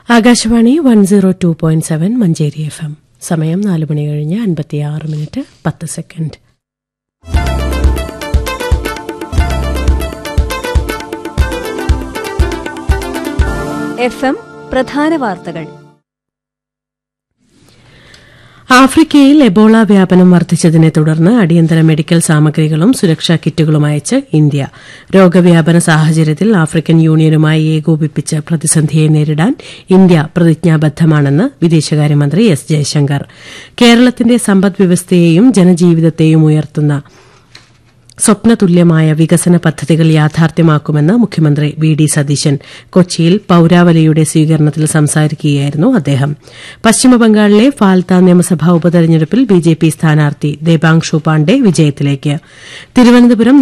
Akashvani one zero two point seven Manjeri F M സമയം നാല് മണി കഴിഞ്ഞ് അൻപത്തിയാറ് മിനിറ്റ് പത്ത് സെക്കൻഡ് എഫ് എം പ്രധാന വാർത്തകൾ ആഫ്രിക്കയിൽ എബോള വ്യാപനം വർദ്ധിച്ചതിനെ തുടർന്ന് അടിയന്തര മെഡിക്കൽ സാമഗ്രികളും സുരക്ഷാ കിറ്റുകളും അയച്ച് ഇന്ത്യ രോഗവ്യാപന സാഹചര്യത്തിൽ ആഫ്രിക്കൻ യൂണിയനുമായി ഏകോപിപ്പിച്ച് പ്രതിസന്ധിയെ നേരിടാൻ ഇന്ത്യ പ്രതിജ്ഞാബദ്ധമാണെന്ന് വിദേശകാര്യമന്ത്രി എസ് ജയശങ്കർ കേരളത്തിന്റെ സമ്പദ്വ്യവസ്ഥയെയും ജനജീവിതത്തെയും ഉയർത്തുന്ന സ്വപ്നതുല്യമായ വികസന പദ്ധതികൾ യാഥാർത്ഥ്യമാക്കുമെന്ന് മുഖ്യമന്ത്രി വി ഡി സതീശൻ കൊച്ചിയിൽ പൌരാവലിയുടെ സ്വീകരണത്തിൽ സംസാരിക്കുകയായിരുന്നു അദ്ദേഹം പശ്ചിമബംഗാളിലെ ഫാൽത്ത നിയമസഭാ ഉപതെരഞ്ഞെടുപ്പിൽ ബിജെപി സ്ഥാനാർത്ഥി ദേബാങ്ഷു പാണ്ഡെ വിജയത്തിലേക്ക് തിരുവനന്തപുരം